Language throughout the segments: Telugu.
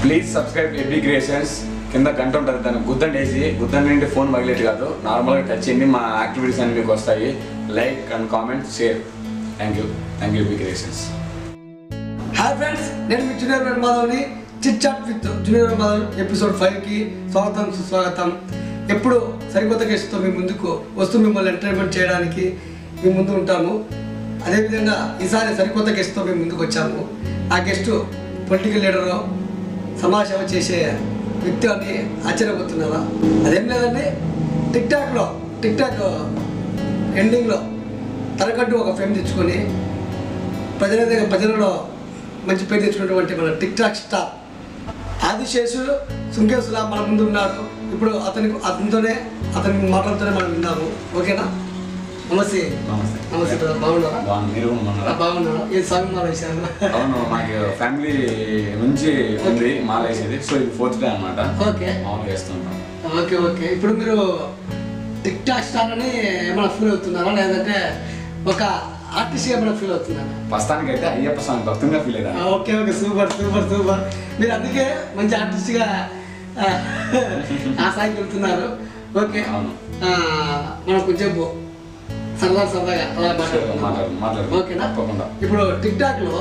ప్లీజ్ సబ్స్క్రైబ్ ఎబీ క్రియేషన్స్ కింద గంట ఉంటుంది దాన్ని గుద్దండి వేసి గుద్దండి అంటే ఫోన్ మగిలేట్ కాదు నార్మల్గా టచ్ చేయండి మా యాక్టివిటీస్ అన్ని మీకు వస్తాయి like and comment share thank you thank you AB creations hi friends నేను మీ జూనియర్ వెంకట మాధవ్ని chit chat with junior Venkata Madhav episode ఫైవ్కి స్వాగతం సుస్వాగతం ఎప్పుడు సరికొత్త గెస్ట్తో మీ ముందుకు వస్తూ మిమ్మల్ని ఎంటర్టైన్మెంట్ చేయడానికి మీ ముందు ఉంటాము అదేవిధంగా ఈసారి సరికొత్త గెస్ట్తో మేము ముందుకు వచ్చాము ఆ గెస్ట్ పొలిటికల్ లీడరు సమాజ సేవ చేసే వ్యక్తి అని ఆశ్చర్యపోతున్నారా అదేం లేదండి టిక్ టాక్లో టిక్ టాక్ ఎండింగ్లో తనకంటూ ఒక ఫేమ్ తెచ్చుకొని ప్రజల దగ్గర ప్రజలలో మంచి పేరు తెచ్చుకున్నటువంటి మన టిక్ టాక్ స్టార్ ఆదిశేషుడు సుంకేసులా మన ముందు ఉన్నాడు ఇప్పుడు అతనికి అతనితోనే అతని మాటలతోనే మనం విన్నాము ఓకేనా నమస్తే నమస్తే నమస్తే brother. బాగున్నారా బాగుంది మీరు కూడా ఆ, బాగున్నారా బాగున్నారా ఏ స్వామి మాల వేశారు అవును మాకు ఫ్యామిలీ నుంచి ఉంది మాల వేసేది సో ఇది ఫోర్త్ డే అనమాట ఓకే మామూలుగా వేస్తుంటాం ఓకే ఓకే ఇప్పుడు మీరు టిక్ టాక్ స్టార్ అని ఏమైనా ఫీల్ అవుతున్నారా లేదంటే ఒక ఆర్టిస్ట్ ఏమైనా ఫీల్ అవుతున్నారా ప్రస్తుతానికి అయితే అయ్యప్ప స్వామి భక్తులుగా ఫీల్ ఆ, అయ్యాను okay okay super super super మీరు అందుకే మంచి ఆర్టిస్ట్గా ఆ, ఆ స్థాయికి వెళ్తున్నారు ఓకే అవును. ఆ, మనం కొంచెం సరదా సరదాగా అలా మాట్లాడు మాట్లాడుకుందాం. మాట్లాడు ఓకేనా తప్పకుండా ఇప్పుడు టిక్ టాక్లో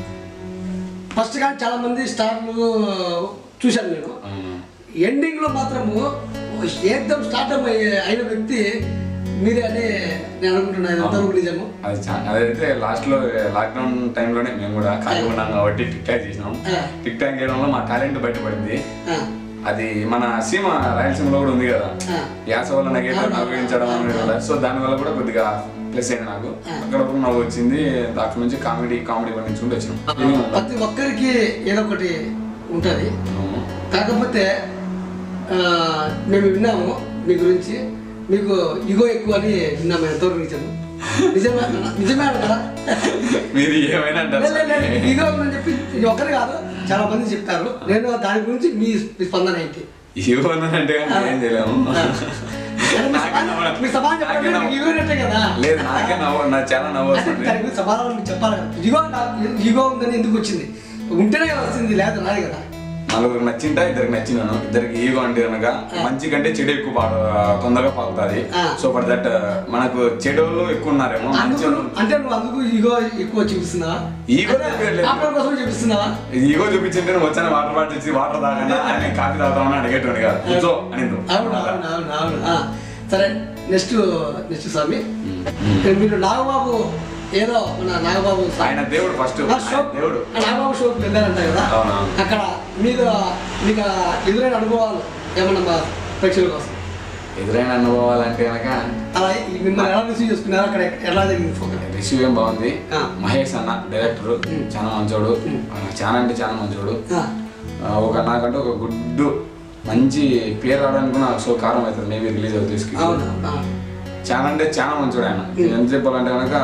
ఫస్ట్ కానీ చాలా మంది స్టార్లు చూశాను నేను అవును. ఎండింగ్లో మాత్రము ఏకదం స్టార్ట్ అయిన వ్యక్తి మీరే అని నేను అనుకుంటున్నాను ఇది ఎంతవరకు నిజము అది చా- అదైతే లాస్ట్ లో లాక్డౌన్ టైంలోనే మేము కూడా ఖాళీగా ఉన్నాం కాబట్టి టిక్ టాక్ చేసినాం ఆ. టిక్ టాక్ చేయడంలో మా టాలెంట్ బయటపడింది ఆ, అది మన సీమ రాయలసీమలో కూడా ఉంది కదా ఆ. యాస వల్ల నగేట అవును. నవ్వించడం అనేది కూడా సో దాని వల్ల కూడా కొద్దిగా ప్లస్ అయింది నాకు అక్కడ కూడా నవ్వు వచ్చింది అక్కడ నుంచి కామెడీ కామెడీ పండించుకుంటూ వచ్చినాం ప్రతి ఒక్కరికి ఏదో ఒకటి ఉంటుంది అవును. కాకపోతే ఆ, మేము విన్నాము మీ గురించి మీకు ఇగో ఎక్కువ అని విన్నాము ఎంతవరకు నిజము నిజమే అన్నా? నిజమే కదా మీరు ఏమైనా అంటారు ఇగో ఉందని చెప్పి ఇది ఒకరు కాదు చాలా మంది చెప్తారు నేను దాని గురించి మీ మీ స్పందన ఏంటి ఏమన్నానంటే ఏం చేయలేము అంటే మీ నాకే సమాధానం- నవ్వు- మీ సమాధానం నాకే చెప్పాలంటే నవ్వు- మీకు ఇగో ఉన్నట్టే కదా లేదు నాకే నవ్వు నాకు చాలా నవ్వు అంటే వస్తుంది దాని గురించి సమాధానం మీకు చెప్పాలి కదా ఇగో నాకు- ఇగో ఉందని ఎందుకు వచ్చింది ఉంటేనే కదా వస్తుంది లేదా రాదు కదా నలుగురికి నచ్చింటా ఇద్దరికి నచ్చినాను ఇద్దరికి ఈగో అంటే కనుక మంచి కంటే చెడు ఎక్కువ పాడు తొందరగా పాకుతుంది ఆ. సో ఫర్ దట్ మనకు చెడులు ఎక్కువ ఉన్నారేమో మంచి అందుకు అంటే నువ్వు అందుకు ఈగో ఎక్కువ చూపిస్తున్నావా ఈగో అంటే చూపించలేదు. ఆపడం కోసం చూపిస్తున్నావా ఈగో చూపించింటే నువ్వు వచ్చాను వాటర్ బాటిల్ ఇచ్చి వాటర్ తాగండి ఆయన కాఫీ తాగుతామని అడిగేటోని కాదు కూర్చో అని అవును అవును అవును అవును ఆ, సరే నెక్స్ట్ నెక్స్ట్ స్వామి మీరు నాగబాబు ఏదో మన నాగబాబు స్వామి- ఆయన దేవుడు ఫస్ట్ ఆ షో దేవుడు ఆ నాగబాబు షోకి వెళ్ళారంట కదా అవునవును. అక్కడ మీరు మీకు ఎదురైన అనుభవాలు ఏమన్నా మా ప్రేక్షకుల కోసం ఎదురైన అనుభవాలంటే కనుక అలా ఈ మిమ్మల్ని ఎలా రిసీవ్ చేసుకున్నారు అక్కడ ఎలా జరిగింది ఫోకస్ రిసీవ్ ఏం బాగుంది ఆ. మహేష్ అన్న డైరెక్టర్ చాలా మంచోడు ఆ, చాలా అంటే చాలా మంచోడు ఆ, ఒక నాకంటే ఒక గుడ్డు మంచి పేరు రావడానికి కూడా నాకు సో కారం అవుతుంది మేబీ రిలీజ్ అవుతుంది స్క్రీన్ అవును అవును. చాలా అంటే చాలా మంచోడు ఆయన ఎంత చెప్పాలంటే కనుక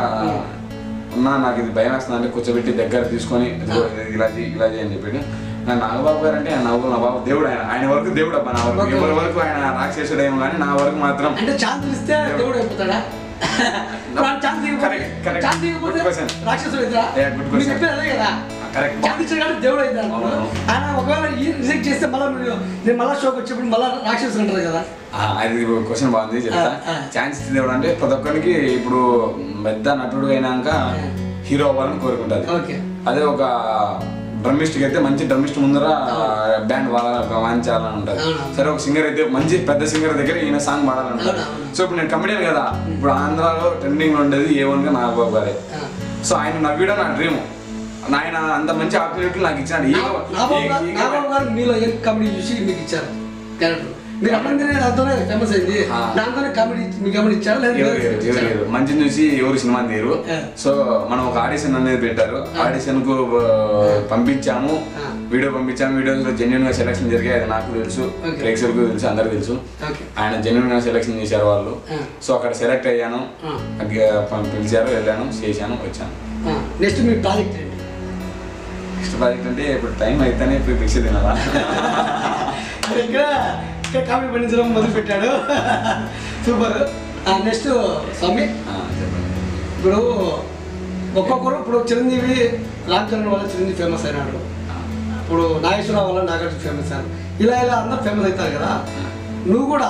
ఉన్నా నాకు ఇది భయం వేస్తుంది అంటే కూర్చోబెట్టి దగ్గర తీసుకొని ఇదిగో ఇది ఇలా చేయి ఇలా చేయి అని చెప్పాడు నా నాగబాబు గారు అంటే ఆయన నవ్వు నా బాబు దేవుడు ఆయన ఆయన వరకు దేవుడు అబ్బా నా వరకు ఓకే. ఎవరి వరకు ఆయన రాక్షసుడేమో కానీ నా వరకు మాత్రం అంటే ఛాన్స్ ఇస్తే దేవుడు అయిపోతాడా ఛాన్స్ Correct, correct. ఛాన్స్ ఇవ్వకపోతే Good question. రాక్షసుడు అవుతాడా Yeah, good మీరు question. చెప్పేది అదే కదా కరెక్ట్ ఛాన్స్ ఇచ్చిన కాబట్టి దేవుడు అవుతాడు అవును. ఆయన ఒకవేళ ఈ రిజెక్ట్ చేస్తే మళ్ళీ మీరు నేను మళ్ళీ షోకి వచ్చినప్పుడు మళ్ళీ రాక్షసుడు అంటారు కదా అది క్వశ్చన్ బాగుంది చెప్తా ఆ, ఆ. ఛాన్స్ ఇస్తే దేవుడు అంటే ప్రతి ఒక్కరికి ఇప్పుడు పెద్ద నటుడు అయినాక హీరో అవ్వాలని కోరుకుంటుంది ఓకే అదే ఒక డ్రమిస్ట్ అయితే మంచి డ్రమిస్ట్ ముందర బ్యాండ్ వాయించాలని ఉంటుంది అవును. సరే ఒక సింగర్ అయితే మంచి పెద్ద సింగర్ దగ్గర ఈయన సాంగ్ పాడాలని ఉంటుంది అవును, అవును. సో ఇప్పుడు నేను కమెడియన్ కదా ఇప్పుడు ఆంధ్రాలో ట్రెండింగ్ లో ఉండేది ఏ వన్ గా నాగబాబు గారే ఆ. సో ఆయన నవ్వడం నా డ్రీమ్ ఆయన అంత మంచి ఆపర్చునిటీ నాకు ఇచ్చాడు ఈ- నాబాబు ఈ- గారు ఈ- నాబాబు గారు మీలో ఏం కామెడీ చూసి మీకు ఇచ్చారు క్యారెక్టర్ మీరు అన్నందునే దాంతోనే ఫేమస్ అయింది ఆ. దాంతోనే కామెడీ మీకు ఏమైనా ఇచ్చారా లేదా ఎవరు వేరే లేరు, ఎవరు ఇచ్చారా? లేరు. మంచిని చూసి ఎవరు సినిమా తీరు ఆ. సో మనం ఒక ఆడిషన్ అనేది పెట్టారు ఆడిషన్ కు ఆ, పంపించాము ఆ. వీడియో పంపించాము వీడియోస్ జెన్యున్ గా సెలక్షన్ జరిగాయి అది నాకు తెలుసు Okay. ప్రేక్షకులకు తెలుసు అందరికి తెలుసు ఓకే ఆయన జెన్యున్ గా సెలక్షన్ చేశారు వాళ్ళు ఆ. సో అక్కడ సెలెక్ట్ అయ్యాను ఆ. అగ్గ పం- పిలిచారు వెళ్ళాను చేశాను వచ్చాను నెక్స్ట్ మీ ప్రాజెక్ట్ ఏంటి నెక్స్ట్ ప్రాజెక్ట్ అంటే ఇప్పుడు టైం అయితేనే ఇప్పుడు భిక్ష తినాలా ఇక్కడ ఇక్కడ కామెడీ పండించడం మొదలు పెట్టాడు సూపర్ నెక్స్ట్ స్వామి ఆ, చెప్పండి ఇప్పుడు ఒక్కొక్కరు ఇప్పుడు చిరంజీవి రామ్ చరణ్ వల్ల చిరంజీవి ఫేమస్ అయినాడు ఇప్పుడు నాగేశ్వరరావు వల్ల నాగార్జున ఫేమస్ అయ్యారు ఇలా ఇలా అందరూ ఫేమస్ అవుతారు కదా నువ్వు కూడా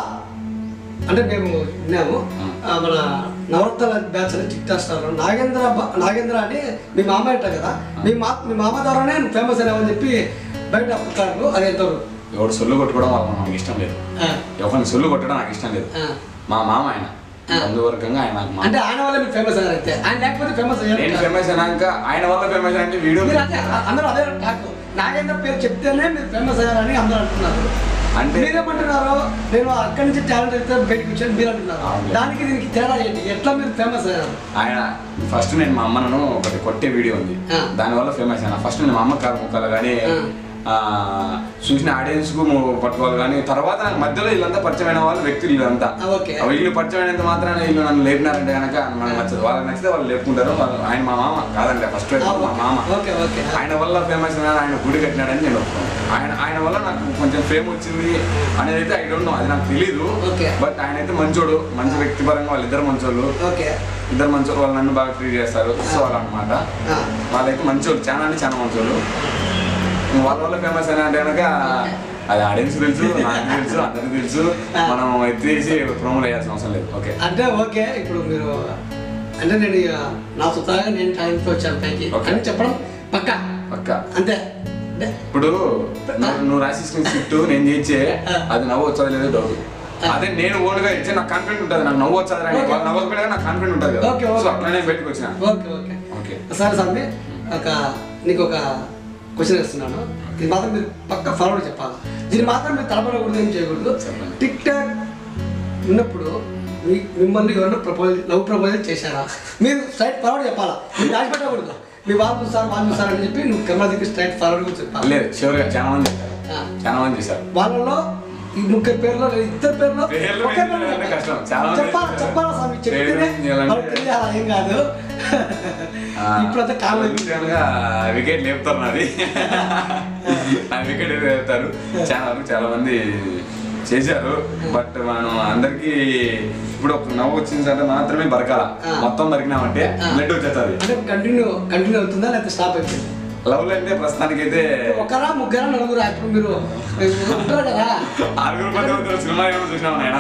అంటే మేము విన్నాము ఆ, మన నవరత్నాల బ్యాచ్ అని టిక్ టాక్ స్టార్ నాగేంద్ర బ- నాగేంద్ర అని మీ మామ అంటారు కదా మీ మా మీ మామ ద్వారానే నువ్వు ఫేమస్ అయినావని చెప్పి బయట పుట్టారు అది ఎంతవరకు ఎవడు సొల్లు కొట్టుకోవడం వాళ్ళ నాకు ఇష్టం లేదు ఆ, ఎవరిని సొల్లు కొట్టడం నాకు ఇష్టం లేదు ఆ. మా మామ ఆయన బంధువర్గంగా ఆయన నాకు మామ అంటే ఆయన వల్ల మీరు ఫేమస్ అయ్యారు అయితే ఆయన లేకపోతే ఫేమస్ నేను అయ్యారు ఫేమస్ అయినాక ఆయన వల్ల ఫేమస్ అంటే వీడియో మీరు అంటే అందరూ అదే టాక్ నాగేంద్ర పేరు చెప్తేనే మీరు ఫేమస్ అయ్యారని అందరూ అంటున్నారు అంటే మీరేమంటున్నారు నేను అక్కడి నుంచి టాలెంట్ అయితే బయటకు వచ్చాను మీరు అంటున్నారు అవును. దానికి దీనికి తేడా ఏంటి ఎట్లా మీరు ఫేమస్ అయ్యారు ఆయన ఫస్ట్ నేను మా అమ్మను ఒకటి కొట్టే వీడియో ఉంది ఆ. దానివల్ల ఫేమస్ అయినా ఫస్ట్ నేను మా అమ్మ కాలు ముక్కలు కానీ ఆ. చూసిన ఆడియన్స్ కు ము- పట్టుకోవాలి కానీ తర్వాత నాకు మధ్యలో వీళ్ళంతా పరిచయమైన వాళ్ళు వ్యక్తులు వీళ్ళంతా ఆ, ఓకే. ఆ వీళ్ళు పరిచయమైనంత మాత్రాన వీళ్ళు నన్ను లేపినారంటే కనుక మనకు నచ్చదు వాళ్ళకి నచ్చితే వాళ్ళు లేపుకుంటారు వాళ్ళు ఆయన మా మామ కాదండి ఫస్ట్ ఆ, మా మామ ఓకే ఓకే ఆయన వల్ల ఫేమస్ అయినా ఆయన గుడి కట్టినాడని నేను ఒప్పుకోను ఆయన ఆయన వల్ల నాకు కొంచెం ఫేమ్ వచ్చింది అనేది అయితే ఐ డోంట్ నో అది నాకు తెలీదు ఓకే. బట్ ఆయన అయితే మంచోడు మంచి వ్యక్తిపరంగా వాళ్ళిద్దరు మంచోళ్ళు ఓకే ఇద్దరు మంచోళ్ళు వాళ్ళు నన్ను బాగా ట్రీట్ చేస్తారు సో వాళ్ళు అనమాట ఆ, వాళ్ళైతే మంచోళ్ళు చాలా అంటే చాలా మంచోళ్ళు వాళ్ళ వల్ల ఫేమస్ అయినా అంటే కనుక అది ఆడియన్స్ తెలుసు నాకు తెలుసు అందరికి తెలుసు మనం ఎత్తేసి ప్రోమోలు వేయాల్సిన అవసరం లేదు ఓకే అంటే ఓకే ఇప్పుడు మీరు అంటే నేను ఇక నా సుతాగా నేను టాలెంట్ వచ్చాను పైకి ఓకే. అని చెప్పడం పక్క పక్క అంతే అంటే ఇప్పుడు నువ్వు- నువ్వు రాసేసిన స్క్రిప్ట్ నేను చేయించే అది నవ్వు వచ్చేది లేదో డౌట్ అదే నేను ఓన్గా ఇచ్చే నాకు కాన్ఫిడెంట్ ఉంటుంది నాకు నవ్వు వచ్చేది రాని వాళ్ళు నవ్వకపోయినా నాకు కాన్ఫిడెంట్ ఉంటుంది కదా ఓకే, ఓకే. సో అట్లనే బయటకు వచ్చిన ఓకే ఓకే ఓకే సరే స్వామి ఒక నీకు ఒక క్వశ్చన్ ఇస్తున్నాను ఇది మాత్రం మీరు పక్క ఫార్వర్డ్ చెప్పాలి దీన్ని మాత్రం మీరు తలపడకూడదు ఏం చేయకూడదు చెప్పండి. టిక్ టాక్ ఉన్నప్పుడు మీ మిమ్మల్ని ఎవరైనా ప్రపోజ్ లవ్ ప్రపోజల్ చేశారా మీరు స్ట్రైట్ ఫార్వర్డ్ చెప్పాలా మీరు రాసి పెట్టకూడదు మీ వాళ్ళు చూస్తారు వాళ్ళు చూస్తారు అని చెప్పి నువ్వు కెమెరా దగ్గర స్ట్రైట్ ఫార్వర్డ్ కూడా చెప్పాలి లేదు షూర్గా చాలా మంది చేశారు ఆ. చాలా మంది చేశారు వాళ్ళలో ఈ ముగ్గురు పేర్లో లేదా ఇద్దరు పేర్లో పేర్లు ఒకే పేరు మెన్షన్ చేయాలంటే చెప్పాలి. కష్టం. చాలా మంది చెప్పాలా చేశారు. చెప్పాలా స్వామి పేర్లు చెప్తేనే మెన్షన్ చేయాలంటే- వాళ్ళకి తెలియాలా ఏం కాదు ఇప్పుడంతా కాలం గా వికెట్ లేపుతారు నాది నా వికెట్ లేపుతారు చాలా వరకు చాలా మంది చేశారు బట్ మనం అందరికి ఇప్పుడు ఒక నవ్వు వచ్చిన సార్ మాత్రమే బరకాల ఆ. మొత్తం బరికినామంటే ఆ. బ్లడ్ వచ్చేస్తుంది అంటే కంటిన్యూ కంటిన్యూ అవుతుందా లేకపోతే స్టాప్ అయిపోయింది లవ్ అంటే ప్రస్తుతానికి అయితే ఒకరా ముగ్గురా నలుగురా ఇప్పుడు మీరు మీరు ఉంటారు కదా ఆరుగురు పది మంది సినిమా ఏమో చూసినాం నేను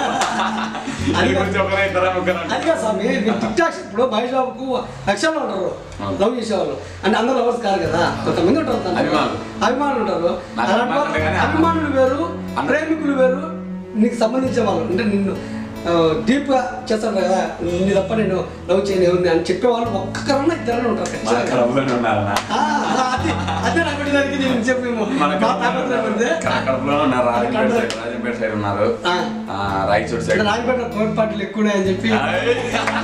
అది గురించి ఒకరే ఇద్దరా ముగ్గురు అంటే. అది కాదు స్వామి మీరు టిక్ టాక్స్ ఇప్పుడు మహేష్ బాబుకు లక్షల్లో ఉంటారు అవును. లవ్ చేసేవాళ్ళు అంటే అందరూ లవర్స్ కాదు కదా కొంతమంది ఉంటారు తనలో. అభిమానులు. అభిమానులు ఉంటారు నాకు అలాంటి అభిమానులు వాళ్ళు- కానీ అభిమానులు వేరు అందరూ- ప్రేమికులు వేరు నీకు సంబంధించే వాళ్ళు అంటే నిన్ను డీప్ గా చేస్తాడు కదా నీ తప్ప నేను లవ్ చేయను ఎవరిని అని చెప్పే వాళ్ళు ఒక్కరన్నా ఇద్దరన్నా ఉంటారు మన ఖచ్చితంగా. కడపలోనే ఉన్నారన్న ఆ, అది అదే నాకు దానికి నేను చెప్పేమో మన మా తాపత్రయం ఉంది. కడపలోనే ఉన్నారు రాజంపేట సైడ్ రాజంపేట సైడ్ ఉన్నారు ఆ. ఆ, రాయచూరు ఇక్కడ సైడ్ రాజపేట కోవిడ్ పార్టీలు ఎక్కువ ఉన్నాయని చెప్పి ఆయ్.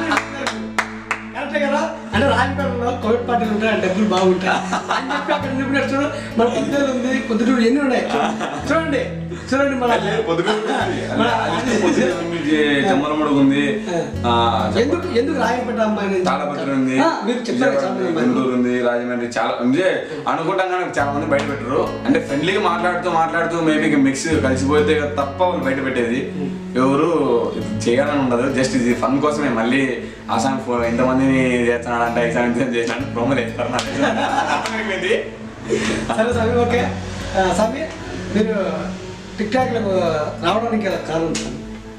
కరెక్టే కదా అంటే రాజపేటలో కోవిడ్ పార్టీలు ఉంటాయి డబ్బులు బాగుంటాయి అని చెప్పి అక్కడ నిపుణుడు చూడు మన పొద్దులు ఉంది పొద్దుటూరు ఎన్ని ఉన్నాయి చూడండి చూడండి మన పొద్దుటూరు ఉంది. అలా అది పొద్దుటూరు ఉంది, జే- జమ్మలమడుగు ఉంది ఆ, ఎందుకు ఎందుకు రాజపేట అమ్మాయి తాళపత్రి ఉంది ఆ, మీరు చెప్పారు చాలా విజయవాడ ఉంది, మంది. గుంటూరు ఉంది రాజమండ్రి చాలా అంటే అనుకుంటాం కానీ చాలా మంది బయట పెట్టరు అంటే ఫ్రెండ్లీగా మాట్లాడుతూ మాట్లాడుతూ మేబీ మిక్స్ కలిసిపోతే తప్ప వాళ్ళు బయట పెట్టేది ఎవరు ఇది చేయాలని ఉండదు జస్ట్ ఇది ఫన్ కోసమే మళ్ళీ ఆ సాంగ్ ఫో- ఇంతమందిని చేస్తున్నాడంట ఈ సాంగ్ చేసినట్టు ప్రోమో చేస్తారు నాకు తెలిసి. అర్థమైపోయింది. సరే స్వామి ఓకే ఆ, స్వామి మీరు టిక్ టాక్లకు రావడానికి గల కారణం స్వామి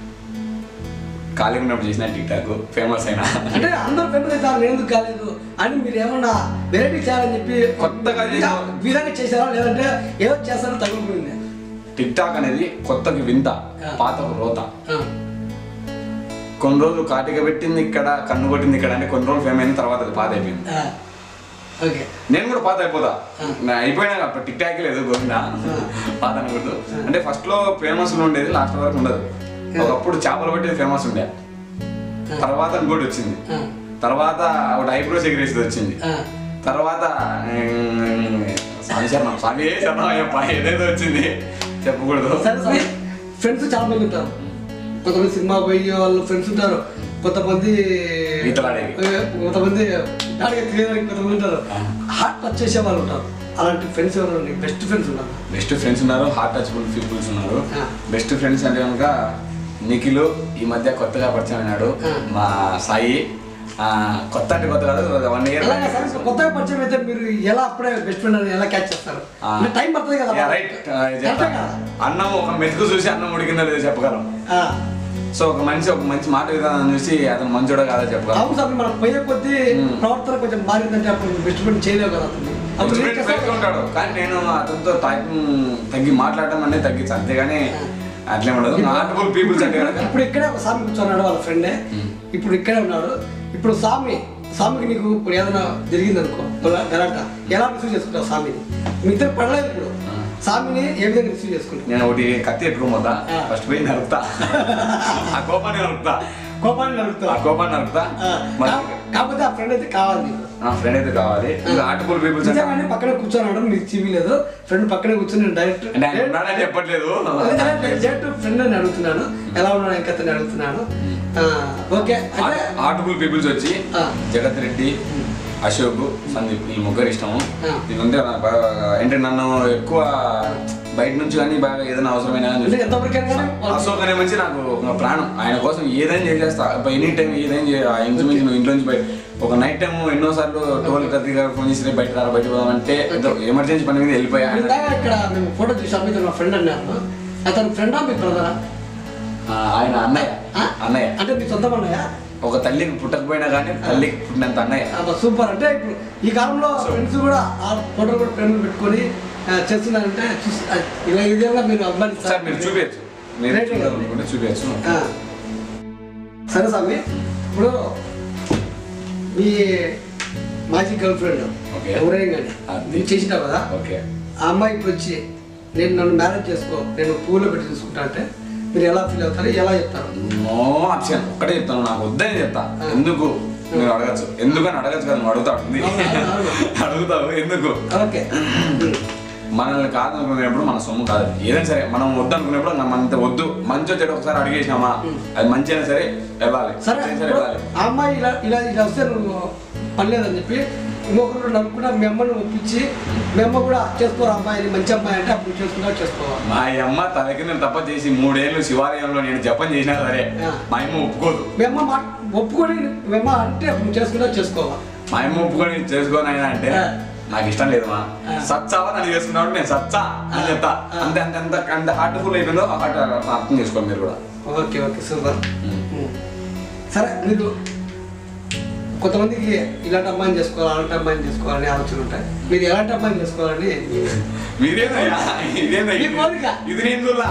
ఖాళీగా ఉన్నప్పుడు చేసిన టిక్ టాక్ ఫేమస్ అయినా అంటే అందరూ ఫేమస్ అవుతారు నేను ఎందుకు కాలేదు అని మీరు ఏమన్నా వెరైటీ చేయాలని చెప్పి కొత్తగా చేసా- విధంగా చేశారా లేదంటే ఏదో చేస్తారో తగులుకుంది టిక్ టాక్ అనేది కొత్తకి వింత పాతకు రోత ఆ, కొన్ని రోజులు కాటిక పెట్టింది ఇక్కడ కన్ను కొట్టింది ఇక్కడ అంటే కొన్ని రోజులు ఫేమ్ అయిన తర్వాత అది పాత అయిపోయింది ఆ, ఓకే నేను కూడా పాత అయిపోతా నా అయిపోయినా అప్పుడు టిక్ టాక్ లేదు గోవిందా పాత అనకూడదు అంటే ఫస్ట్ లో ఫేమస్ ఉండేది లాస్ట్ వరకు ఉండదు ఒకప్పుడు చేపలు పట్టేది ఫేమస్ ఉండే తర్వాత ఇంకోటి వచ్చింది ఆ, తర్వాత ఒకటి ఐబ్రోస్ ఎగిరేసేది వచ్చింది ఆ, తర్వాత ఉమ్, స్వామి శరణం స్వామి ఏ శరణం అయ్యప్ప ఏదేదో వచ్చింది చెప్పకూడదు సరే సరే ఫ్రెండ్స్ చాలా మంది ఉంటారు కొంతమంది సినిమా పోయే వాళ్ళు ఫ్రెండ్స్ ఉంటారు కొంతమంది ఈతలాడేవి. ఏ, కొంతమంది దాడిగా తిరిగేదానికి కొంతమంది ఉంటారు హార్ట్ టచ్ చేసే వాళ్ళు ఉంటారు అలాంటి ఫ్రెండ్స్ ఎవరు నీకు బెస్ట్ ఫ్రెండ్స్ ఉన్నారు బెస్ట్ ఫ్రెండ్స్ ఉన్నారు హార్ట్ టచ్బుల్ పీపుల్స్ ఉన్నారు ఆ. బెస్ట్ ఫ్రెండ్స్ అంటే కనుక నిఖిల్ ఈ మధ్య కొత్తగా పరిచయం అయినాడు ఆ. మా సాయి ఆ, కొత్త అంటే కొత్త కాదు వన్ ఇయర్ అలాగే సార్ ఇప్పుడు కొత్తగా పరిచయం అయితే మీరు ఎలా అప్పుడే బెస్ట్ ఫ్రెండ్ అని ఎలా క్యాచ్ చేస్తారు అంటే టైం పడుతుంది కదా రైట్ కరెక్టే కదా? అన్నం ఒక మెతుకు చూసి అన్నం ఉడికిందో లేదో చెప్పగలం ఆ, సో ఒక మనిషి ఒక మంచి మాట విధానం చూసి అతను మంచోడో కాదో చెప్పగలం అవును సార్ మనం పోయే కొద్దీ మ్మ్. ప్రవర్తన కొంచెం మారిందంటే అప్పుడు బెస్ట్ ఫ్రెండ్ చేయలేవు కదా అతన్ని అప్పుడు ఏం ఫ్రెండ్ చేస్తావు? ఫ్రెండ్గా ఉంటాడు కానీ నేను అతనితో టైం తగ్గి మాట్లాడడం అనేది తగ్గించు అంతేగాని అట్లే ఉండదు నాటబుల్ పీపుల్స్ అంటే కనుక ఇప్పుడు ఇక్కడే ఒక స్వామి కూర్చున్నాడు వాళ్ళ ఫ్రెండే మ్మ్. ఇప్పుడు ఇక్కడే ఉన్నాడు ఇప్పుడు స్వామి స్వామికి నీకు ఇప్పుడు ఏదైనా జరిగింది అనుకో గలాట ఎలా రిసీవ్ చేసుకుంటావు స్వామిని మీ ఇద్దరు పడలేదు ఇప్పుడు ఆ. స్వామిని ఏ విధంగా రిసీవ్ చేసుకుంటావు నేను ఒకటి కత్తి ఎట్టుకోమో వద్దా ఆ. ఫస్ట్ పోయి నరుకుతా ఆ కోపాన్ని నరుకుతా కోపాన్ని ఆ నడుపుతావు కోపాన్ని నరుకుతా మరి కాకపోతే ఆ ఫ్రెండ్ అయితే కావాలి నీకు నా ఫ్రెండ్ అయితే కావాలి ఇంకా ఆటబుల్ పీపుల్స్ అంటే నిజంగానే పక్కనే కూర్చోన్నాడు మీకు చీవీ లేదు ఫ్రెండ్ పక్కనే కూర్చొని నేను డైరెక్ట్ అంటే ఆయన ఉన్నాడని చెప్పట్లేదు డైరెక్ట్ ఫ్రెండ్ అని అడుగుతున్నాను ఎలా ఉన్నాడు ఇంకా అతన్ని అడుగుతున్నాను ఆ, ఓకే అంటే ఆర్టిబుల్ పీపుల్స్ వచ్చి ఆ. జగత్ రెడ్డి అశోక్ సందీప్ ఈ ముగ్గురు ఇష్టము ఆ. వీళ్ళంటే నాకు బాగా అంటే నన్ను ఎక్కువ బయట నుంచి కానీ బాగా ఏదైనా అవసరమైన కానీ అంటే ఎంతవరకు అయినా కానీ వాళ్ళు- అశోక్ అనే మంచి నాకు ఒక ప్రాణం ఆయన కోసం ఏదైనా చేసేస్తా ఎనీ టైం ఏదైనా చే- ఆ ఇంచుమించు నువ్వు ఇంట్లో నుంచి బయట ఒక నైట్ టైం ఎన్నోసార్లు టోల్ కత్తి గారు ఫోన్ చేసి బయట రా బయట పోదామంటే ఏదో ఎమర్జెన్సీ పని మీద వెళ్ళిపోయా ఇందాక ఇక్కడ మేము ఫోటో చూసాం మీద మా ఫ్రెండ్ అన్నారు అతను ఫ్రెండా మీ బ్రదరా ఆ, ఆయన అన్నయ్య ఆ? అన్నయ్య అంటే మీ సొంతం అన్నయ్య ఒక తల్లికి పుట్టకపోయినా కానీ తల్లికి పుట్టినంత అన్నయ్య అబ్బా, సూపర్ అంటే ఇప్పుడు ఈ కాలంలో ఫ్రెండ్స్ కూడా ఆ ఫోటో కూడా ఫ్రెండ్ పెట్టుకొని ఆ, చేస్తున్నారంటే చూసి ఆ, ఇలా ఈ విధంగా మీరు సార్ మీరు అభిమానిస్తారు చూపించచ్చు మీరు రేట్ ఏంటి? చూడాలనుకుంటే చూపించచ్చు ఆ. సరే స్వామి ఇప్పుడు మీ మాజీ గర్ల్ ఫ్రెండ్ ఓకే. ఎవరైనా కానీ అది. నువ్వు చేసినావు కదా ఓకే ఆ అమ్మాయి ఇప్పుడు వచ్చి నేను నన్ను మ్యారేజ్ చేసుకో నేను పూలో పెట్టి చూసుకుంటా అంటే మీరు ఎలా ఫీల్ అవుతారు ఎలా చెప్తారు నో ఆప్షన్ ఒక్కటే చెప్తాను నాకు వద్దని చెప్తా ఎందుకు మీరు అడగచ్చు ఎందుకు అని అడగచ్చు కదా నువ్వు అడుగుతావు ఉంది అవును, అవును. అడుగుతావు ఎందుకు ఓకే మనల్ని కాదు అనుకునేప్పుడు మన సొమ్ము కాదు ఏదైనా సరే మనం వద్దు అనుకునేప్పుడు మనం అంత వద్దు మంచి చెడు ఒకసారి అడిగేసినామా అది మంచి అయినా సరే వెళ్ళాలి సరే మంచి అయినా సరే ఇప్పుడు వెళ్ళాలి ఆ అమ్మాయి ఇలా ఇలా ఇలా వస్తే నువ్వు పర్లేదని చెప్పి ఇంకొకరు నమ్ముకున్నా మీ అమ్మని ఒప్పించి మీ అమ్మ కూడా చేసుకోరు అమ్మాయిని మంచి అమ్మాయి అంటే అప్పుడు చేసుకున్నా చేసుకోవాలి మా అమ్మ తలకి నేను తప్ప చేసి మూడేళ్ళు శివాలయంలో నేను జపం చేసినా సరే ఆ. మా అమ్మ ఒప్పుకోదు మీ అమ్మ మా ఒప్పుకొని మీ అమ్మ అంటే అప్పుడు చేసుకున్నా చేసుకోవాలి మా అమ్మ ఒప్పుకొని చేసుకోని అయినా అంటే ఆ. నాకు ఇష్టం లేదు మా ఆ. సచ్చావా నన్ను చేసుకున్నాడు నేను సచ్చా అని చెప్తా ఆ. అంతే అంత అంత అంత హార్ట్ఫుల్ అయిపోయిందో ఆ హార్ట్ అర్థం చేసుకోండి మీరు కూడా ఓకే ఓకే సూపర్ సరే మీరు కొంతమందికి ఇలాంటి అమ్మాయిని చేసుకోవాలి అలాంటి అమ్మాయిని చేసుకోవాలని ఆలోచన ఉంటాయి మీరు ఎలాంటి అమ్మాయిని చేసుకోవాలని మీరేనయ్యా ఇదేనా మీ కోరిక. ఇది నేను చూడలా.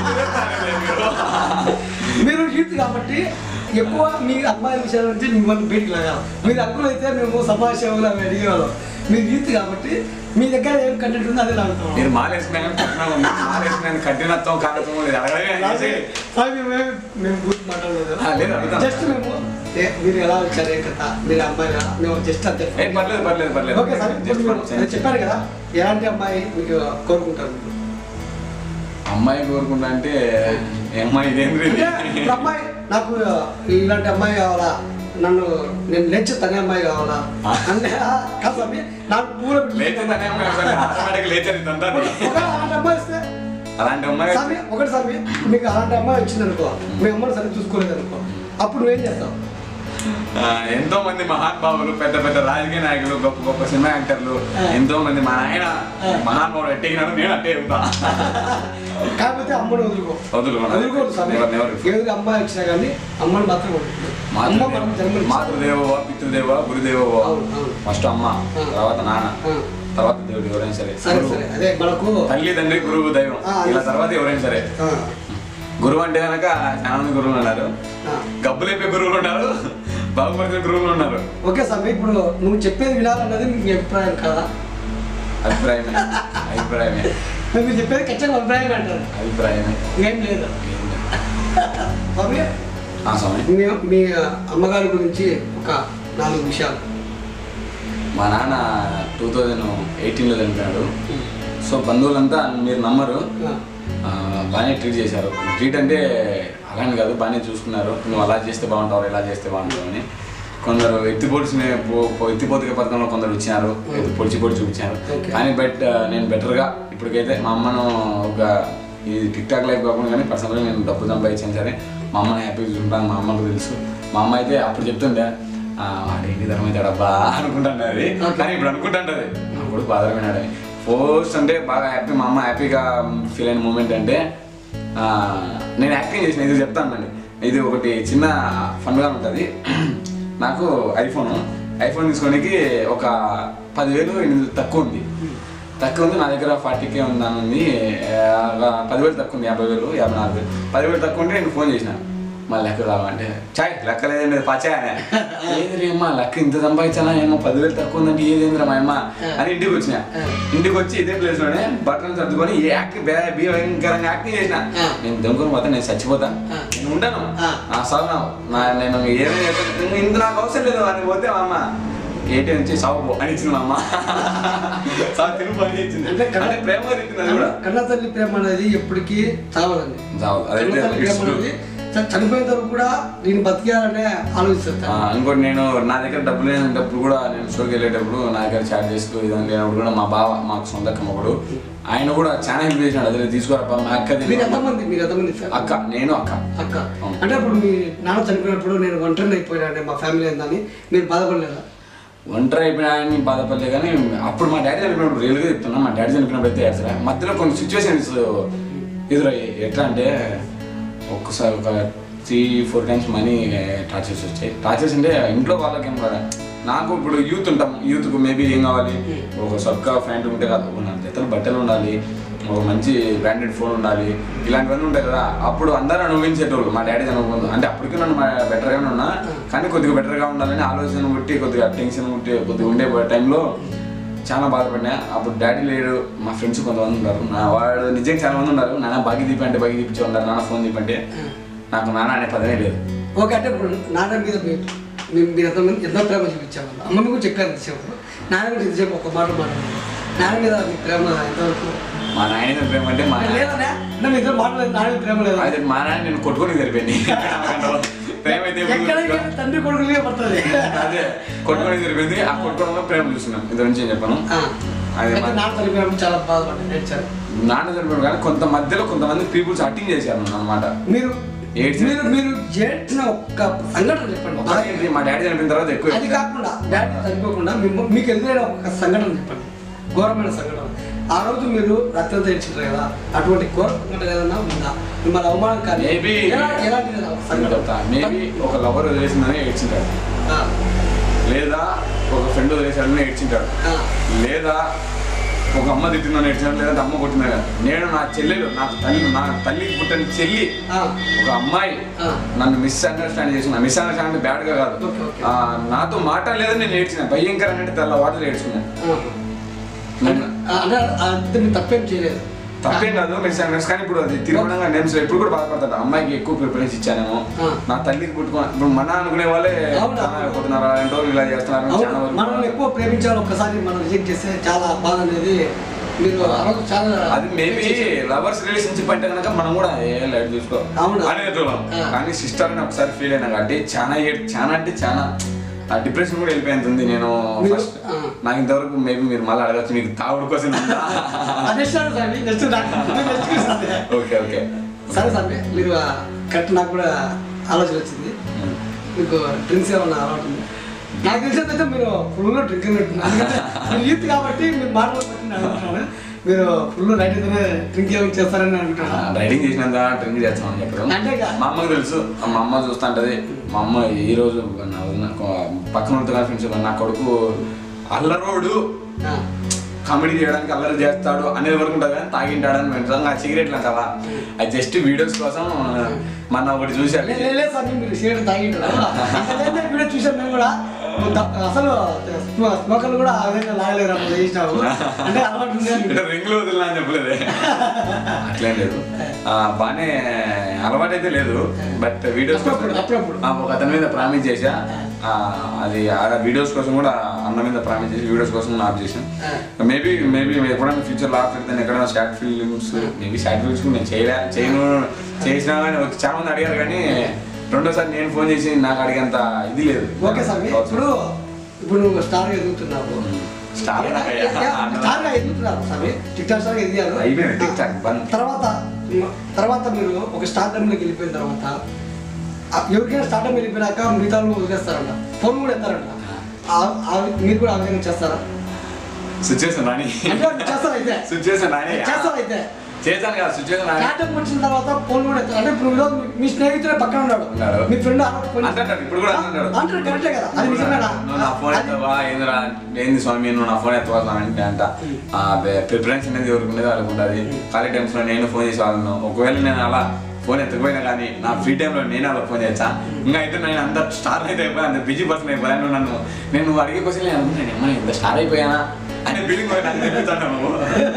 మీరు యూత్ కాబట్టి ఎక్కువ మీ అమ్మాయిల విషయాల నుంచి మిమ్మల్ని బయటికి లాగాలి మీరు అక్కులు అయితే మేము సమాజ సేవలు అవి అడిగేవాళ్ళం మీరు యూత్ కాబట్టి మీ దగ్గర ఏం కంటెంట్ ఉందో అదే లాగుతాం మీరు మాలేసుకున్నాను కఠినం ఉంది మాలేసుకున్నాను కఠినత్వం కాకత్వం లేదు అడగడమే చేసేది. అవి మేము మేము గుర్తు మాట్లాడలేదు ఆ, లేదు, అడుగుతాం. జస్ట్ మేము ఏ, మీరు ఎలా వచ్చారు ఏ కథ మీరు అమ్మాయి ఎలా మేము జస్ట్ అంతే ఏ, పర్లేదు పర్లేదు పర్లేదు ఓకే సార్ Just ఇప్పుడు for- మీరు చెప్పారు కదా ఎలాంటి అమ్మాయి మీకు కోరుకుంటారు మీరు అమ్మాయి కోరుకుంటా అంటే ఏ అమ్మాయి ఇదేంద్రీ అంటే ఇప్పుడు అమ్మాయి నాకు ఇలాంటి అమ్మాయి కావాలా నన్ను నేను లేచి తనే అమ్మాయి కావాలా అంటే ఆ, కాదు స్వామి నాకు పూల లేచిందనే అమ్మాయి అసలు ఆటోమేటిక్ లేచేది ఇదంతా ఒకవేళ అలాంటి అమ్మాయి వస్తే అలాంటి అమ్మాయి స్వామి ఒకటి స్వామి మీకు అలాంటి అమ్మాయి వచ్చింది అనుకో మీ అమ్మని సరిగ్గా చూసుకోలేదు అనుకో అప్పుడు నువ్వేం చేస్తావు ఆ, ఎంతో మంది మహానుభావులు పెద్ద పెద్ద రాజకీయ నాయకులు గొప్ప గొప్ప సినిమా యాక్టర్లు ఆ. ఎంతో మంది మా నాయన ఆ. మహానుభావుడు ఎట్టిగినాడు నేను అట్టే చెబుతా కాకపోతే అమ్మని వదులుకో వదులుకోను. వదులుకోదు స్వామి Never, never. ఏది అమ్మాయి వచ్చినా కానీ అమ్మని మాత్రం వదులుకో అమ్మ మనం జన్మ మాతృదేవో పితృదేవ గురుదేవో అవును, అవును. ఫస్ట్ అమ్మ ఆ. తర్వాత నాన్న ఆ. తర్వాత దేవుడు ఎవరైనా సరే సరే గురువు. సరే అదే మనకు తల్లి తండ్రి గురువు దైవం ఆ, ఇలా అదే. తర్వాత ఎవరైనా సరే ఆ, గురువు అంటే కనుక చాలా మంది గురువులు ఉన్నారు ఆ. గబ్బులేపే గురువులు ఉన్నారు బాగుపడిన గురువులు ఉన్నారు ఓకే స్వామి ఇప్పుడు నువ్వు చెప్పేది వినాలన్నది మీ అభిప్రాయం కదా అభిప్రాయమే అభిప్రాయమే మీరు చెప్పేది ఖచ్చితంగా అభిప్రాయం అంటారు అభిప్రాయమే ఇంకేం లేదు స్వామి ఆ స్వామి మీ మీ అమ్మగారి గురించి ఒక నాలుగు విషయాలు మా నాన్న టూ థౌజండ్ ఎయిటీన్లో చనిపోయాడు సో బంధువులంతా మీరు నమ్మరు ఆ, ఆ, బాగానే ట్రీట్ చేశారు ట్రీట్ అంటే అలానే కాదు బాగానే చూసుకున్నారు నువ్వు అలా చేస్తే బాగుంటావు ఇలా చేస్తే బాగుంటావు అని కొందరు ఎత్తిపోడ్చిన ఎత్తిపోతుక పథకంలో కొందరు వచ్చినారు ఎత్తి పొడిచి పొడి చూపించారు Okay. కానీ బట్ నేను బెటర్గా ఇప్పటికైతే మా అమ్మను ఒక ఈ టిక్ టాక్ లైఫ్ కాకుండా కానీ పర్సనల్గా నేను డబ్బు సంపాదించాను సరే మా అమ్మని హ్యాపీగా చూసుకుంటాను మా అమ్మకు తెలుసు మా అమ్మ అయితే అప్పుడు చెప్తుండే ఆ, వాడు ఏంటి ధర్మం అబ్బా అనుకుంటున్నది Okay. కానీ ఇప్పుడు అనుకుంటుంటది అప్పుడు బాధమైనాడు ఫస్ట్ అంటే బాగా హ్యాపీ మా అమ్మ హ్యాపీగా ఫీల్ అయిన మూమెంట్ అంటే ఆ, నేను యాక్టింగ్ చేసిన ఇది చెప్తానండి ఇది ఒకటి చిన్న ఫన్గా ఉంటుంది నాకు ఐఫోన్ ఐఫోన్ తీసుకోనికి ఒక పదివేలు ఎనిమిది తక్కువ ఉంది తక్కువ ఉంది నా దగ్గర ఫార్టీ కే ఉందని ఉంది ఆ, ఒక పదివేలు తక్కువ ఉంది యాభై వేలు యాభై నాలుగు వేలు పదివేలు తక్కువ ఉంటే నేను ఫోన్ చేసిన మళ్ళీ లెక్క కావాలంటే చాయ్ లెక్క లేదండి పచ్చా అని ఏది అమ్మా లెక్క ఇంత సంపాదించాలా ఏమో పదివేలు తక్కువ ఉందంటే ఏదేంద్రా మా అమ్మ అని ఇంటికి వచ్చిన ఇంటికి వచ్చి ఇదే ప్లేస్ లోనే బట్టలు సర్దుకొని ఈ యాక్టింగ్ భయంకరంగా యాక్టింగ్ చేసిన ఆ. నేను దొంగను పోతా నేను చచ్చిపోతా ఆ. నేను ఉండను ఆ. నా సాగు నా నేను ఏమైనా చేస్తాను ఇంత నాకు అవసరం లేదు అని పోతే మా అమ్మ ఏటీఎం నుంచి సాగు పో అని ఇచ్చింది మా అమ్మ సాగు తిరుగు అని ఇచ్చింది అంటే కన్న- అంటే ప్రేమ ఇచ్చింది అది కూడా కన్న తల్లి ప్రేమ అనేది ఎప్పటికీ చావదండి చావదు. అదైతే కన్న తల్లి ప్రేమ it's true. అనేది చ- చనిపోయేంత వరకు కూడా నేను బతికేయాలనే ఆలోచిస్తాను ఆ, ఇంకోటి నేను నా దగ్గర డబ్బులు లేనప్పుడు కూడా నేను షోకి వెళ్ళేటప్పుడు నా దగ్గర చాట్ చేసుకో ఇదని లేనప్పుడు కూడా మా బావ మాకు సొంత కమ్మకుడు ఆయన కూడా చాలా హెల్ప్ చేసినాడు అదే తీసుకోరప్ప మా అక్క మీరు తెలియదు. ఎంతమంది మీరు ఎంతమంది సార్ అక్క నేను అక్క అక్క అవును. అంటే అప్పుడు మీ నాన్న చనిపోయినప్పుడు నేను ఒంటరిని అయిపోయినా మా ఫ్యామిలీ ఏందని మీరు బాధపడలేదా ఒంటరి అయిపోయినా బాధపడలే కానీ అప్పుడు మా డాడీ చనిపోయినప్పుడు రియల్గా చెప్తున్నా మా డాడీ చనిపోయినప్పుడు అయితే ఏడ్చరా మధ్యలో కొన్ని సిచ్యువేషన్స్ ఎదురయ్యాయి ఎట్లా అంటే ఒక్కసారి ఒక three four times money tortures వచ్చాయి టార్చర్స్ అంటే ఇంట్లో వాళ్ళకి ఏం కాదు నాకు ఇప్పుడు యూత్ ఉంటాం యూత్కు మేబీ ఏం కావాలి ఒక సబ్కా ఫ్యాంట్ ఉంటే కాదు ఒక నాలుగు జతలు బట్టలు ఉండాలి ఒక మంచి బ్రాండెడ్ ఫోన్ ఉండాలి ఇలాంటివన్నీ ఉంటాయి కదా అప్పుడు అందరూ అనుభవించేటోళ్ళు మా డాడీ చనిపోతుంది అంటే అప్పటికి నన్ను బెటర్గానే ఉన్నా కానీ కొద్దిగా బెటర్గా ఉండాలని ఆలోచన పుట్టి కొద్దిగా టెన్షన్ పుట్టి కొద్దిగా ఉండే టైంలో చాలా బాధపడినా అప్పుడు డాడీ లేడు మా ఫ్రెండ్స్ కొంతమంది ఉన్నారు నా వాడు నిజంగా చాలా మంది ఉన్నారు నాన్న బాగి దీపి అంటే బాగి దీపించి ఉన్నారు నాన్న ఫోన్ దీపంటే నాకు నాన్న అనే పదమే లేదు ఓకే అంటే ఇప్పుడు నాన్న మీద మీరు మీరు మీరు ఎంతమంది ఎంత ప్రేమ చూపించాము అమ్మ మీకు చెప్పారు ఇంతసేపు నాన్న గురించి ఇంతసేపు ఒక మాట మాట్లాడండి నాన్న మీద మీ ప్రేమ ఎంతవరకు మా నాయన ప్రేమ అంటే మా నాయన లేదనే అంటే మీ ఇద్దరు మాట్లాడలేదు నాన్న మీద ప్రేమ లేదా అయితే మా నాయన నేను కొట్టుకొని సరిపోయింది ప్రేమ అయితే ఎప్పుడు ఎక్కడైనా తండ్రి కొడుకులే పడుతుంది అదే కొట్టుకొని సరిపోయింది ఆ కొట్టుకోవడంలో ప్రేమ చూస్తున్నాం ఇద్దరు నుంచి ఏం చెప్పాను ఆ. అదే అయితే మా- నాన్న చనిపోయినప్పుడు చాలా బాధపడ్డాను నేర్చారు నాన్న చనిపోయాడు కానీ కొంత మధ్యలో కొంతమంది పీపుల్స్ అట్టింగ్ చేశారు అనమాట మీరు ఏడ్చిన- మీరు మీరు చేసిన ఒక్క సంఘటన చెప్పండి మా డాడీ చనిపోయిన తర్వాత ఎక్కువ అది కాకుండా డాడీ చనిపోకుండా మిమ్మ- మీకు ఎదురైన ఒక సంఘటన చెప్పండి ఘోరమైన సంఘటన ఆ రోజు మీరు రక్తంతో ఏడ్చింటారు కదా అటువంటి ఘోర సంఘటన ఏదైనా ఉందా మిమ్మల్ని అవమానం కానీ Maybe- ఎలా- ఎలాంటి సంఘటన మేబీ ఒక లవర్ వదిలేసిందని ఏడ్చింటాడు ఆ, లేదా ఒక ఫ్రెండ్ వదిలేసాడని ఏడ్చింటాడు ఆ, లేదా ఒక అమ్మ తిట్టిందని ఏడ్చాడు లేదా అమ్మ కొట్టిందని కాదు. నేను నా చెల్లెలు నా తల్లి నా తల్లికి పుట్టిన చెల్లి ఆ, ఒక అమ్మాయి ఆ. నన్ను మిస్ అండర్స్టాండ్ చేసిన మిస్ అండర్స్టాండ్ అంటే బ్యాడ్ గా కాదు ఓకే, ఓకే. ఆ, నాతో మాట్లాడలేదని నేను ఏడ్చిన భయంకరంగా అంటే తెల్ల వాటర్ ఏడ్చుకున్నాను ఆ. అంటే అంటే అది మీరు తప్పేం చేయలేదు తప్పేం కాదు మిస్ అండర్స్ కానీ ఇప్పుడు అది తిరుగుణంగా నేను ఎప్పుడు కూడా బాధపడతాడు అమ్మాయికి ఎక్కువ ప్రిఫరెన్స్ ఇచ్చానేమో ఆ. నా తల్లికి పుట్టుకున్నా ఇప్పుడు మన అనుకునే వాళ్ళే అవునా? చాలా పోతున్నారు అలాంటి వాళ్ళు ఇలా చేస్తున్నారు అవును, చాలా మనల్ని వరకు ఎక్కువ ప్రేమించాలి ఒక్కసారి మనం రిజెక్ట్ చేస్తే చాలా బాధ అనేది మీరు ఆ రోజు చాలా అది మేబీ లవర్స్ రిలేషన్షిప్ అంటే కనుక మనం కూడా ఏ లైట్ చూసుకో అవునా? అనేటోళ్ళం ఆ. కానీ సిస్టర్ అని ఒకసారి ఫీల్ అయినా కాబట్టి చాలా ఏ- చాలా అంటే చాలా ఆ డిప్రెషన్ కూడా వెళ్ళిపోయింది నేను మీరు- ఫస్ట్ ఆ. నాకు ఇంతవరకు మేబీ మీరు మళ్ళీ అడగచ్చు మీకు తాగుడు కోసం ఉందా? అదే sir sir next next okay okay సరే సార్ మీరు కరెక్ట్ నాకు కూడా ఆలోచన వచ్చింది మీకు డ్రింక్స్ ఏమన్నా అలవాటు ఉంది నాకు తెలిసేది అయితే మీరు ఫుల్ డ్రింక్ ఎందుకంటే మీరు యూత్ కాబట్టి మీరు మాటలు బట్టి నేను అనుకుంటున్నాను మీరు ఫుల్ నైట్ అయితేనే డ్రింక్ ఏమైనా చేస్తారని అనుకుంటున్నాను రైడింగ్ చేసినంత డ్రింక్ చేస్తామని చెప్పడం అంటే ఇక- మా అమ్మకి తెలుసు మా అమ్మ చూస్తుంటది మా అమ్మ ఈ రోజు నా వదిన- పక్కన ఉంటుందా ఫ్రెండ్స్ నా కొడుకు అల్లరోడు ఆ, కామెడీ చేయడానికి అల్లరి చేస్తాడు అనేది వరకు ఉంటుంది కానీ తాగింటాడని వింటాం ఆ సిగరెట్లు అంటావా అది జస్ట్ వీడియోస్ కోసం మన ఒకటి చూసాడు లే- లే- లేదు సార్ మీరు సిగరెట్ తాగింటారు వీడియో చూసాం మేము కూడా నువ్వు త- అసలు స్మోకర్లు కూడా ఆ విధంగా లాగలేరు అప్పుడు చేసినావు అంటే అలవాటు ఉంది అని. అంటే రింగులు వదిలినా అని చెప్పలేదే అట్లేం లేదు ఆ, బానే అలవాటు అయితే లేదు బట్ వీడియోస్ కోసం అప్పుడప్పుడు, అప్పుడప్పుడు. ఆ, ఒక అతని మీద ప్రామిస్ చేశా ఆ, అది ఆ వీడియోస్ కోసం కూడా అన్న మీద ప్రామిస్ చేసి వీడియోస్ కోసం ఆఫ్ చేశాను మేబీ మేబీ ఎప్పుడైనా ఫ్యూచర్ లో ఆఫ్ పెడితే ఎక్కడైనా short films maybe short films నేను చేయలే చేయను చేసినా కానీ వచ్చి చాలా మంది అడిగారు కానీ రెండోసారి నేను ఫోన్ చేసి నాకు అడిగేంత ఇది లేదు ఓకే సార్ ఇప్పుడు ఇప్పుడు నువ్వు స్టార్ ఎదుగుతున్నావు స్టార్ స్టార్ గా ఎదుగుతున్నారు స్వామి టిక్ టాక్ స్టార్ ఎదిగారు అయిపోయింది టిక్ టాక్ బంద్ తర్వాత తర్వాత మీరు ఒక స్టార్టమ్ లోకి వెళ్ళిపోయిన తర్వాత ఆ ఎవరికైనా స్టార్టమ్ వెళ్ళిపోయినాక మిగతా వాళ్ళు వదిలేస్తారంట ఫోన్ కూడా ఎత్తారంట ఆ- ఆ- మీరు కూడా ఆ విధంగా చేస్తారా సిచ్యువేషన్ రాని అంటే చేస్తారు అయితే సిచ్యువేషన్ రాని చేస్తారు అయితే చేశాను కదా సిచ్యువేషన్ రాని స్టార్ట్అప్ వచ్చిన తర్వాత ఫోన్ కూడా ఎత్తారు అంటే ఇప్పుడు ఈరోజు మీ- మీ స్నేహితుడే పక్కన ఉన్నాడు ఉన్నాడు. మీ ఫ్రెండ్ ఫోన్ అంటాడు ఇప్పుడు కూడా అంటాడు అంటాడు కరెక్టే కదా అది నిజమేనా నువ్వు నా ఫోన్ ఎత్తవా ఏందిరా ఏంది స్వామి నువ్వు నా ఫోన్ ఎత్తవా స్వామి అంటే అంట ప్రిఫరెన్స్ అనేది ఎవరికి ఉండేది వాళ్ళకి ఉంటుంది ఖాళీ టైమ్స్ లో నేను ఫోన్ చేసి వాళ్ళను ఒకవేళ నేను అలా ఫోన్ ఎత్తకపోయినా కానీ నా ఫ్రీ టైంలో నేను అలా ఫోన్ చేస్తా ఇంకా అయితే నేను అంత స్టార్ అయితే అయిపోయా అంత బిజీ పర్సన్ అయిపోయా నువ్వు నన్ను నేను నువ్వు అడిగే క్వశ్చన్ నేను అనుకున్నాను ఏమన్నా ఇంత స్టార్ అయిపోయానా అనే ఫీలింగ్ నాకు తెలుస్తాను నువ్వు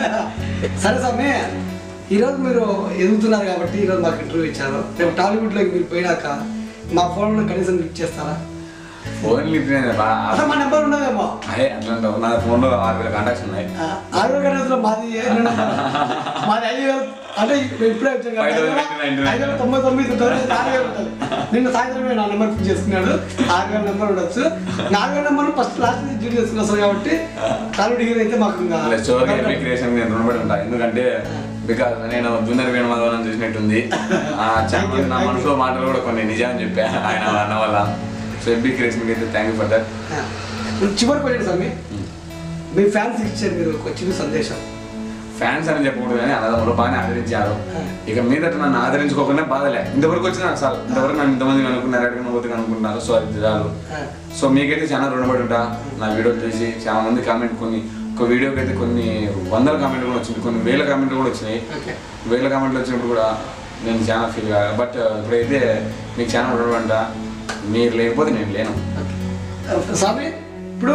సరే స్వామి ఈరోజు మీరు ఎదుగుతున్నారు కాబట్టి ఈరోజు మాకు ఇంటర్వ్యూ ఇచ్చారు రేపు టాలీవుడ్లోకి మీరు పోయినాక మా ఫోన్లో కనీసం లిఫ్ట్ చేస్తారా ఫోన్ లిఫ్ట్ అసలు మా నెంబర్ ఉండదేమో అదే అట్లా ఉండవు. నా ఫోన్లో ఆరు వేల కాంటాక్ట్స్ ఉన్నాయి ఆ, ఆరు వేల గణేశంలో మాది ఏ నెంబర్? మాది ఐదు వేలు అంటే ఇప్పుడు ఇప్పుడే వచ్చాం కదా, ఐదు ఐదు వేల వేల- నైన్టీ నైన్. ఐదు వేల తొంభై తొమ్మిది ఉంటుంది నాలుగు వేలు ఉంటుంది నిన్న సాయంత్రమే నా నెంబర్ ఫిక్స్ చేసుకున్నాడు ఆరు వేల నెంబర్ ఉండొచ్చు నాలుగు వేల నెంబర్ ఫస్ట్ లాస్ట్ నుంచి డ్యూటీ చేసుకుని వస్తాం కాబట్టి టాలీవుడ్ హీరో అయితే మాకు ఇంకా స్టోరీ ఎపీ క్రియేషన్ నేను రుణపడి ఉంటా ఎందుకంటే బికాస్ నేను జూనియర్ వేణుమాధవన్ చూసినట్టుంది ఆ చాలా మంది నా మనసులో మాటలు కూడా కొన్ని నిజాన్ని చెప్పా ఆయన అన్న వల్ల సో ఎబ్బీ క్రియేషన్ అయితే థ్యాంక్ యూ ఫర్ దట్ ఆ, ఇప్పుడు చివరికి వచ్చాడు స్వామి మీ ఫ్యాన్స్ ఇచ్చారు మీరు ఒక చిన్న సందేశం ఫ్యాన్స్ అని చెప్పకూడదు కానీ అన్నదమ్ములు బాగానే ఆదరించారు ఇక మీదట నన్ను ఆదరించుకోకుండా బాధలే ఇంతవరకు వచ్చిన నాకు చాలు ఇంతవరకు నన్ను ఇంతమంది అనుకున్నారు అడిగిన పోతే అనుకుంటున్నారు సో అది చాలు ఆ, సో మీకైతే చాలా రుణపడి ఉంటా నా వీడియోలు చూసి చాలా మంది కామెంట్ కొన్ని ఒక వీడియోకి అయితే కొన్ని వందల కామెంట్లు కూడా వచ్చింది కొన్ని వేల కామెంట్లు కూడా వచ్చినాయి ఓకే వేల కామెంట్లు వచ్చినప్పుడు కూడా నేను చాలా ఫీల్ కాదు బట్ ఇప్పుడైతే మీకు చాలా రుణపడి మీరు లేకపోతే నేను లేను ఓకే. స్వామి ఇప్పుడు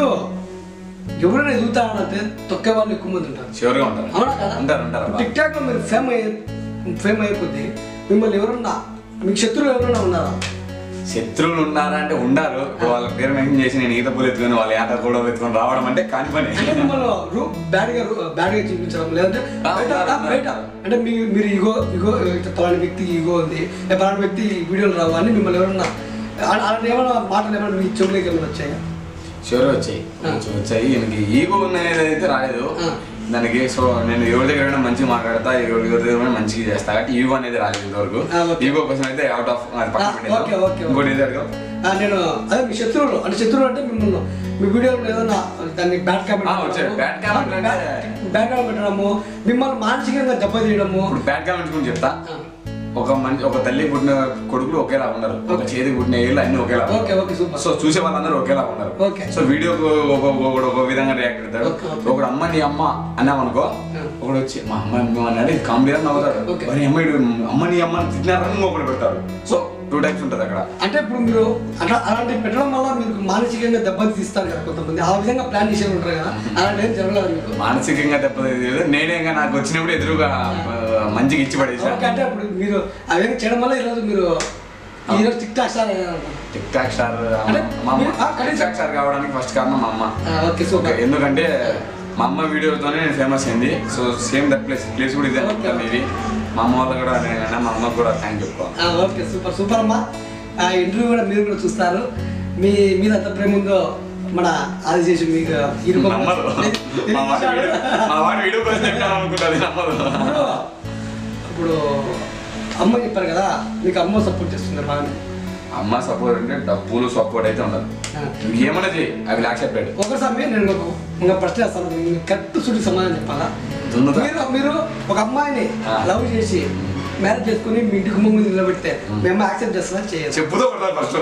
ఎవరైనా ఎదుగుతారంటే తొక్కే వాళ్ళు ఎక్కువ మంది ఉంటారు షూర్గా ఉంటారు అవునా కదా ఉంటారు ఉంటారు అబ్బా. టిక్ టాక్ లో మీరు ఫేమ్ అయ్యే ఫేమ్ అయిపోద్ది మిమ్మల్ని ఎవరన్నా మీకు శత్రువులు ఎవరైనా ఉన్నారా శత్రువులు ఉన్నారా అంటే ఉండారు ఇప్పుడు వాళ్ళ పేరు మెన్షన్ చేసి నేను ఈత పూలు ఎత్తుకొని వాళ్ళ ఆట కూడా ఎత్తుకొని రావడం అంటే కాని పని అంటే మిమ్మల్ని రూ బ్యాడ్ గా బ్యాడ్ గా చూపించడం లేదంటే బయట ఆ, బయట అంటే మీ మీరు ఇగో ఇగో పలాని వ్యక్తి ఈగో ఉంది ఏ పలాని వ్యక్తి వీడియోలు రావు అని మిమ్మల్ని ఎవరన్నా అలా- అలాంటి ఏమైనా మాటలు ఏమైనా మీ చెవులకి ఏమైనా వచ్చాయా షూర్ వచ్చాయి కొంచెం వచ్చాయి ఈయనకి ఈగో ఉన్నది అయితే రాలేదు ఆ. దానికి సో నేను ఎవరి దగ్గర మంచిగా మాట్లాడతా ఎవరి ఎవరి దగ్గర మంచిగా చేస్తా కాబట్టి ఈగో అనేది రాలేదు ఇంతవరకు ఆ, ఓకే. ఈగో కోసం అయితే అవుట్ ఆఫ్ అది ఆ, పక్కన ఓకే, పెట్టేద్దాం. Okay, okay. ఇంకోటి ఏది అడగవు? ఆ, నేను అదే మీ శత్రువులు అంటే శత్రువులు అంటే మిమ్మల్ని మీ వీడియోలో ఏదన్నా దాన్ని బ్యాడ్ కామెంట్ ఆ, వచ్చాయి. Bad comment అంటే- బ్యాడ్ కామెంట్ పెట్టడము మిమ్మల్ని మానసికంగా దెబ్బతీయడము ఇప్పుడు బ్యాడ్ కామెంట్స్ గురించి చెప్తా ఆ, ఒక మంచి ఒక తల్లి పుట్టిన కొడుకులు ఒకేలా ఉన్నారు ఒక చేతి పుట్టిన ఏళ్ళు అన్ని ఒకేలా ఉన్నారు. ఓకే ఓకే సూపర్ సో చూసే వాళ్ళందరూ ఒకేలా ఉన్నారు ఓకే. సో వీడియోకు ఒక ఒకడు ఒక విధంగా రియాక్ట్ అవుతాడు ఓకే, ఓకే. ఒకడు అమ్మ నీ అమ్మ అన్నామనుకో ఆ. ఒకడు వచ్చి మా అమ్మ అమ్మ అన్నాడు ఇది కామెడీ అని నవ్వుతాడు ఓకే. మరి అమ్మ ఈడు అమ్మ నీ అమ్మ అని తిట్టినారని ఇంకొకటి పెడతాడు సో టూ టైప్స్ ఉంటుంది అక్కడ అంటే ఇప్పుడు మీరు అట్లా అలాంటి పెట్టడం వల్ల మీకు మానసికంగా దెబ్బ తీస్తారు కదా కొంతమంది ఆ విధంగా ప్లాన్ చేసి ఉంటారు కదా అలాంటి ఏం జరగలేదు మీకు మానసికంగా దెబ్బతీయలేదు నేనే ఇంకా నాకు వచ్చినప్పుడు ఎదురుగా ఆ, మంచిగా ఇచ్చి పడేసా ఓకే అంటే ఇప్పుడు మీరు అవేం చేయడం వల్ల ఈరోజు మీరు ఈరోజు టిక్ టాక్ స్టార్ అయ్యారు అనుకుంటా. టిక్ టాక్ స్టార్ అంటే మా అమ్మ మీరు- ఆ, కనీసం- టిక్ టాక్ స్టార్ కావడానికి ఫస్ట్ కారణం మా అమ్మ ఆ, ఓకే సూపర్ ఎందుకంటే మా అమ్మ వీడియోతోనే నేను ఫేమస్ అయింది so same that place place కూడా ఇదే అనుకుంటా మేబీ మా అమ్మ వాళ్ళు కూడా నేను మా అమ్మకు కూడా థ్యాంక్ చెప్పుకోవాలి ఆ, ఓకే సూపర్ సూపర్ అమ్మా ఆ ఇంటర్వ్యూ కూడా మీరు కూడా చూస్తారు మీ మీద ఎంత ప్రేమ ఉందో మన అది చేసి మీకు ఈ రూపంలో నమ్మదు తెలి- మా వాడి తెలియజేశాడు. వీడియో మా వాడి వీడియో కోసం చెప్తాను అనుకుంటుంది నమ్మదు ఇప్పుడు ఇప్పుడు అమ్మ చెప్పారు కదా మీకు అమ్మ సపోర్ట్ చేస్తుంది బాగా అమ్మ సపోర్ట్ అంటే డబ్బులు సపోర్ట్ అయితే ఉండదు ఏమన్నా చేయి అవి యాక్సెప్టెడ్ ఒకసారి నేను ఒక ఒక ప్రశ్న వేస్తాను మీకు కరెక్ట్ సుడి సమాధానం చెప్పాలా దున్నుతా. మీరు మీరు ఒక అమ్మాయిని ఆ. లవ్ చేసి మ్యారేజ్ చేసుకుని మీ ఇంటి కుటుంబం ముందు నిలబెడితే మేము యాక్సెప్ట్ చేస్తున్నా చేయదు చెప్పుతో కొడతారు ఫస్ట్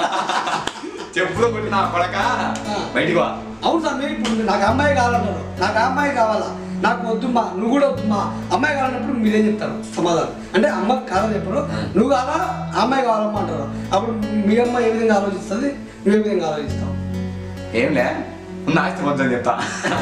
చెప్పుతో కొట్టి నా కొడక బయటికి వా అవును సార్ మీరు ఇప్పుడు నాకు అమ్మాయి కావాలంటారు నాకు ఆ అమ్మాయి కావాలా నాకు వద్దుమ్మా నువ్వు కూడా వద్దుమ్మా అమ్మాయి కావాలన్నప్పుడు మీరేం చెప్తారు సమాధానం అంటే అమ్మ కాదని చెప్పరు నువ్వు కావాలా ఆ అమ్మాయి కావాలమ్మా అంటారు అప్పుడు మీ అమ్మ ఏ విధంగా ఆలోచిస్తుంది నువ్వు ఏ విధంగా ఆలోచిస్తావు ఏంలే ఉన్న ఆస్తి పంచు అని చెప్తా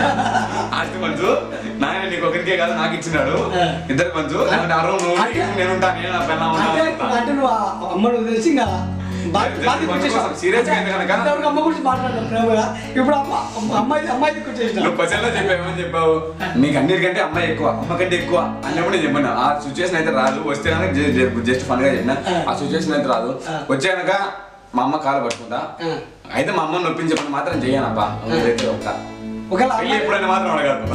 ఆస్తి పంచు నాయన నీకు ఒకరికే కాదు నాకు ఇచ్చినాడు ఇద్దరు పంచు లేకుంటే ఆ రూమ్ నువ్వు ఉండు, నేను ఉంటా నేను నా పిల్ల అంటే అంటే నువ్వు ఆ అమ్మను వదిలేసి ఇంకా బా- లేదు, బాధ్యత కొంచెం వచ్చేసావు. serious గా అయితే కనుక- ఇంతవరకు అమ్మ గురించి మాట్లాడలేదు ప్రేమగా ఇప్పుడు అమ్మ అమ్మ- అమ్మాయి అమ్మాయి దిక్కు వచ్చేసినావు నువ్వు క్వశ్చన్లో చెప్పావు ఏమని చెప్పావు నీకు అన్నిటికంటే అమ్మాయి ఎక్కువ అమ్మ కంటే ఎక్కువ అన్నప్పుడు నేను చెప్పాను ఆ సిచ్యువేషన్ అయితే రాదు వస్తే కనుక జస్ట్ ఫన్ గా చెప్పిన ఆ సిచ్యువేషన్ అయితే రాదు వచ్చే కనుక మా అమ్మ కాలు పట్టుకుంటా ఆ. అయితే మా అమ్మని నొప్పించే పని మాత్రం చేయను అబ్బా అదైతే ఒక్క ఒకవేళ పెళ్ళి అమ్మాయి- ఎప్పుడైనా మాత్రం అడగదు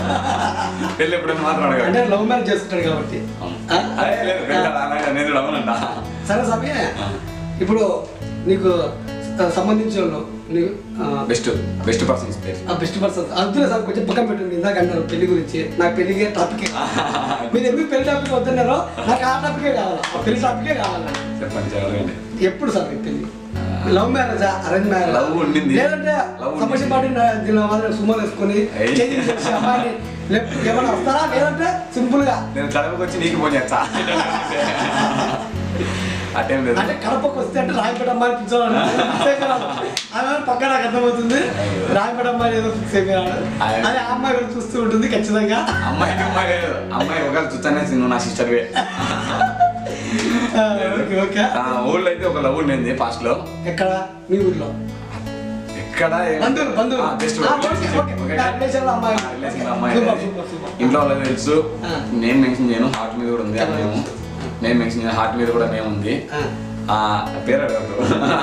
పెళ్ళి ఎప్పుడైనా మాత్రం అడగదు అంటే లవ్ మ్యారేజ్ చేసుకుంటాడు కాబట్టి ఆ? అదే లేదు పెళ్ళి అలా అనేది అవునంట సరే సమయ ఇప్పుడు నీకు ఆ, సంబంధించిన వాళ్ళు నీ- ఆ, బెస్ట్ బెస్ట్ పర్సన్స్ పేరు ఆ బెస్ట్ పర్సన్ అందులో సార్ కొంచెం పక్కన పెట్టండి ఇందాక అన్నారు పెళ్లి గురించి నాకు పెళ్లిగే టాపిక్ మీరు ఎందుకు పెళ్లి టాపిక్ వద్దన్నారో నాకు ఆ టాపికే కావాలి ఆ పెళ్లి టాపికే కావాలి చెప్పండి చెప్పండి ఎప్పుడు సార్ మీ పెళ్లి లవ్ మ్యారేజా అరేంజ్ మ్యారేజ్ Love ఉండింది. లేదంటే Love ఉండింది. సమస్య పాటి దీని వల్ల సుమోలు వేసుకొని ఏయ్. చేంజ్ చేసి అమ్మాయిని లేపు- ఏమైనా వస్తారా లేదంటే సింపుల్ గా నేను కడపకి వచ్చి నీకు ఫోన్ చేస్తా అటేం లేదు అంటే కడపకు వస్తే అంటే రాయపేట అమ్మాయిని పిలిచాడు అదే పక్క నాకు అర్థమవుతుంది రాయపేట అమ్మాయి ఏదో ఫిక్స్ అయిపోయాడు అయ్యో. అదే ఆ అమ్మాయి కూడా చూస్తూ ఉంటుంది ఖచ్చితంగా అమ్మాయి అమ్మాయి లేదు అమ్మాయి ఒకవేళ చూస్తానే నువ్వు నా సిస్టర్వే ఆ, ఓకే ఓకే ఊళ్ళో అయితే ఒక లవ్ ఉండింది పాస్ట్ లో ఎక్కడ మీ ఊర్లో ఎక్కడ బంధువులు బంధువులు జస్ట్ ఆ, ఓకే, ఓకే. నా రిలేషన్లో అమ్మాయి అమ్మాయి సూపర్, సూపర్, సూపర్. ఇంట్లో వాళ్ళకి తెలుసు ఆ. నేమ్ మెన్షన్ చేయను హార్ట్ మీద కూడా ఉంది ఆ నేమ్ నేమ్ మెన్షన్ చేయను హార్ట్ మీద కూడా నేమ్ ఉంది ఆ. ఆ పేరు అడగదు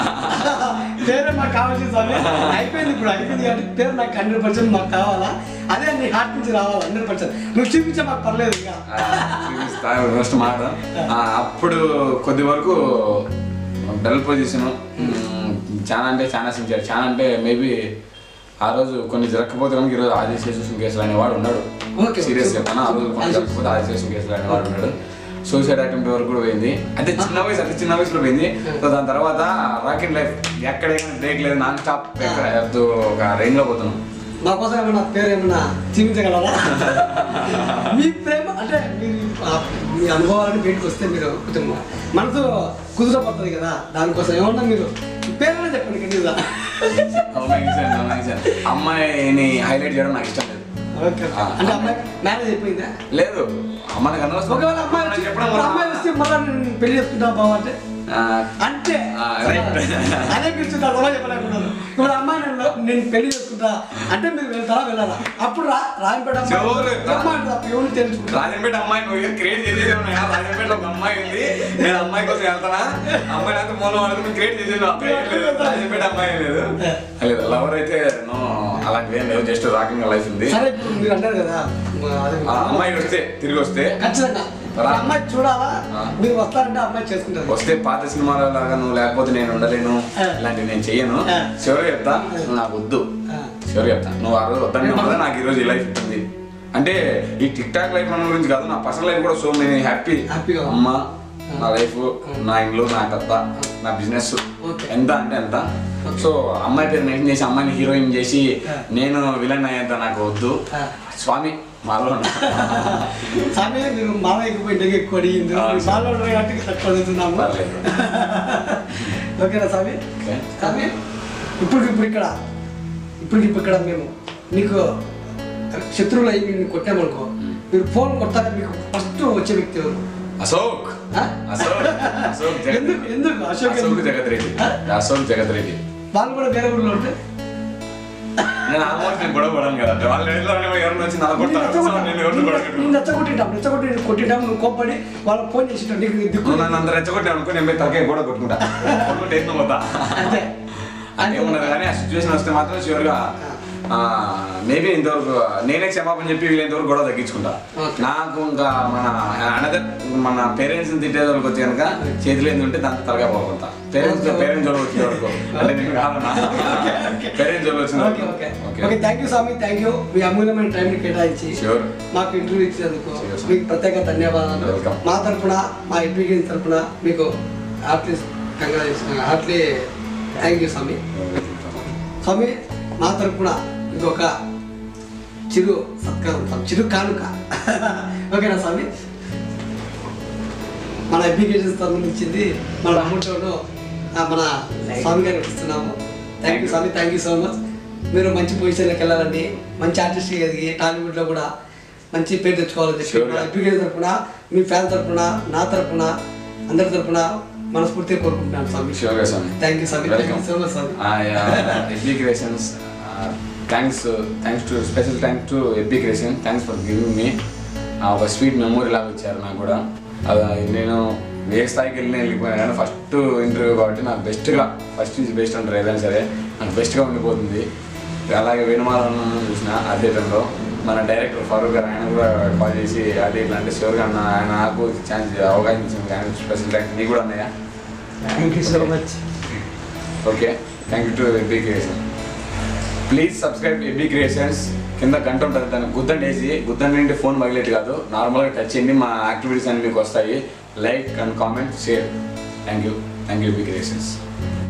పేరు మాకు కావాల్సింది స్వామి అయిపోయింది ఇప్పుడు అయిపోయింది కాబట్టి పేరు నాకు హండ్రెడ్ పర్సెంట్ మాకు కావాలా అదే నీ హార్ట్ నుంచి రావాలి హండ్రెడ్ పర్సెంట్ నువ్వు చూపించే మాకు పర్లేదు ఇంకా ఫస్ట్ మాట ఆ, అప్పుడు కొద్ది వరకు డల్ పొజిషన్ చాలా అంటే చాలా సిన్సియర్ చాలా అంటే మేబీ ఆ రోజు కొన్ని జరగకపోతే కనుక ఈరోజు ఆదిశేషం కేసులు అనేవాడు ఉన్నాడు Okay, సీరియస్ super. చెప్పాను ఆ రోజు కొన్ని జరగకపోతే ఆదిశేషం కేసులు అనేవాడు ఉన్నాడు సూసైడ్ అటెంప్ట్ వరకు కూడా పోయింది అంటే చిన్న వయసు అతి చిన్న వయసులో పోయింది సో దాని తర్వాత రాకెట్ లైఫ్ ఎక్కడైనా బ్రేక్ లేదు నాన్ స్టాప్ ఎక్కడ ఒక రేంజ్ లో పోతున్నాం మా కోసం ఏమన్నా పేరు ఏమన్నా చూపించగలరా మీ ప్రేమ అంటే మీరు ఆ, మీ అనుభవాలను బయటకు వస్తే మీరు కొంచెం మనసు కుదురపోతుంది కదా దానికోసం ఏమన్నా మీరు పేరు చెప్పండి కనీసా Amazing, amazing. అమ్మాయిని హైలైట్ చేయడం నాకు ఇష్టం లేదు ఓకే ఆ. అంటే అమ్మాయి మ్యారేజ్ అయిపోయిందా లేదు మనకు అనవసరం ఒకవేళ అమ్మాయి వచ్చి- చెప్పడం ఇప్పుడు అమ్మాయి వస్తే మళ్ళీ నేను పెళ్లి చేసుకుంటా బావ అంటే ఆ, అంటే ఆ, right. అదే పిలుచుంటా అలా చెప్పలేకున్నాను ఇప్పుడు అమ్మాయి నేను నేను పెళ్లి చేసుకుంటా అంటే మీరు వెళ్తారా వెళ్ళాలా అప్పుడు రా రాయపేట చెవులు రా- ఎవరు తెలుసుకుంటా రాజంపేట అమ్మాయి నువ్వు క్రియేట్ చేసేది ఉన్నాయా రాజంపేటలో ఒక అమ్మాయి ఉంది నేను అమ్మాయి కోసం వెళ్తానా అమ్మాయి నాకు మూలం వరకు క్రియేట్ చేసేది అబ్బాయి ఏం లేదు రాజంపేట అమ్మాయి ఏం లేదు లేదు లవర్ అయితే నో అలాంటివి ఏం లేవు జస్ట్ రాకింగ్ లైఫ్ ఉంది సరే ఇప్పుడు మీరు అన్నారు కదా అది ఆ అమ్మాయి వస్తే తిరిగి వస్తే ఖచ్చితంగా రా. అమ్మాయి చూడాలా ఆ. మీరు వస్తారంటే అమ్మాయి చేసుకుంటారు వస్తే పాత సినిమాల లాగా నువ్వు లేకపోతే నేను ఉండలేను ఆ. ఇలాంటివి నేను చెయ్యను ఆ. చివరిగా చెప్తా నువ్వు నాకు వద్దు ఆ. చివరి చెప్తా నువ్వు ఆ రోజు వద్దని వల్ల నాకు ఈ రోజు ఈ లైఫ్ ఉంటుంది అంటే ఈ టిక్ టాక్ లైఫ్ మన గురించి కాదు నా పర్సనల్ లైఫ్ కూడా సో మెనీ హ్యాపీ హ్యాపీగా ఉంది. అమ్మ నా లైఫ్ నా ఇల్లు నా కథ నా బిజినెస్ Okay. ఎంత అంటే ఎంత సో అమ్మాయి పేరు మెన్షన్ చేసి అమ్మాయిని హీరోయిన్ చేసి ఆ. నేను విలన్ అయ్యేంత నాకు వద్దు ఆ. స్వామి మాలో ఉన్నా. స్వామి మీరు మామయ్యకి పోయి ఎక్కువ అడిగింది ఆ, మీరు బాగా ఉండరు కాబట్టి తక్కువ చదువుతున్నాము పర్లేదు. ఓకేనా స్వామి Okay. స్వామి ఇప్పుడు ఇప్పుడు ఇక్కడ ఇప్పుడు ఇప్పుడు ఇక్కడ మేము నీకు శత్రువులు అయ్యి మీరు కొట్టామనుకో మీరు ఫోన్ కొట్టాక మీకు ఫస్ట్ వచ్చే వ్యక్తి ఎవరు అశోక్ ఆ? అశోక్ అశోక్ జగత్ ఎందుకు ఎందుకు అశోక్ అశోక్ ఎందుకు? జగత్ రెడ్డి ఆ? అశోక్ జగత్ రెడ్డి వాళ్ళు కూడా వేరే ఊళ్ళో ఉంటే నేను ఆల్మోస్ట్ నేను గొడవ పడను కదా వాళ్ళ ఇంట్లో ఎవరిని వచ్చి నాకు నేను కొడతారు సో నేను ఎవరిని గొడవ రెచ్చగొట్టాం నేను రెచ్చగొట్టింటాం రెచ్చగొట్టి కొట్టింటాం నువ్వు కోప్పడి వాళ్ళకి ఫోన్ చేసి నీకు దిక్కు నువ్వు నన్ను అంత రెచ్చగొట్టి అనుకో నేను పోయి తలకాయ కూడా కొట్టుకుంటా కొట్టుకుంటే ఎత్తున పోతా అంతే అంటే ఉన్నది కానీ ఆ సిచ్యువేషన్ వస్తే మాత్రం షూర్గా మేబీ ఇంతవరకు నేనే క్షమాపణ చెప్పి వీళ్ళు ఇంతవరకు గొడవ తగ్గించుకుంటా Okay. నాకు ఇంకా మన అనదర్ మన పేరెంట్స్ని తిట్టే వాళ్ళకి వచ్చి కనుక చేతులు ఏంది ఉంటే దాంతో తలగా పోకుంటా పేరెంట్స్ Okay. పేరెంట్స్ వాళ్ళు వచ్చే వరకు అంటే నేను కాదన్నా పేరెంట్స్ వాళ్ళు వచ్చిన okay okay okay okay thank you Swamy thank you మీ అమూల్యమైన టైంని కేటాయించి Sure. మాకు ఇంటర్వ్యూ ఇచ్చినందుకు Sure, sir. మీకు ప్రత్యేక ధన్యవాదాలు Welcome. మా తరపున మా ఎడ్యుకేషన్ తరపున మీకు heartly congratulation heartly thank you Swamy Swamy మా తరపున ఇంకొక చిరు సత్కారం స్వామి చిరు కానుక ఓకేనా స్వామి మన అప్లికేషన్స్ తరపున ఇచ్చింది మన అమౌంట్లో మన స్వామి గారికి ఇస్తున్నాము thank you Swamy thank you so much మీరు మంచి పొజిషన్లోకి వెళ్ళాలండి మంచి ఆర్టిస్ట్ ఎదిగి టాలీవుడ్లో కూడా మంచి పేరు తెచ్చుకోవాలని చెప్పి Sure. మన అప్లికేషన్ తరపున మీ ఫ్యాన్ తరపున నా తరపున అందరి తరపున మనస్ఫూర్తిగా కోరుకుంటున్నాను స్వామి షూర్గా Swamy thank you Swamy thank you Welcome. So much Swamy AP creations thanks thanks to special thanks to AP creation thanks for giving me ఒక స్వీట్ మెమొరీ లాగా ఇచ్చారు నాకు కూడా అది నేను ఏ స్థాయికి వెళ్ళినా వెళ్ళిపోయాను కానీ ఫస్ట్ ఇంటర్వ్యూ కాబట్టి నాకు బెస్ట్గా ఫస్ట్ ఈజ్ బెస్ట్ అంటారు ఏదైనా సరే నాకు బెస్ట్గా ఉండిపోతుంది అలాగే వేణుమాలను చూసిన అదే టైంలో మన డైరెక్టర్ ఫరూక్ గారు ఆయన కూడా కాల్ చేసి అది ఇట్లా అంటే షూర్గా అన్న ఆయన నాకు ఛాన్స్ అవకాశం ఇచ్చింది ఆయన స్పెషల్ థ్యాంక్స్ నీకు కూడా అన్నయ్య thank you so much okay thank you to AB creation please subscribe AB creations కింద గంట ఉంటుంది దాన్ని గుద్దండి వేసి గుద్దండి నుండి ఫోన్ మగిలేట్ కాదు నార్మల్గా టచ్ చేయండి మా యాక్టివిటీస్ అన్ని మీకు వస్తాయి like and comment share thank you thank you AB creations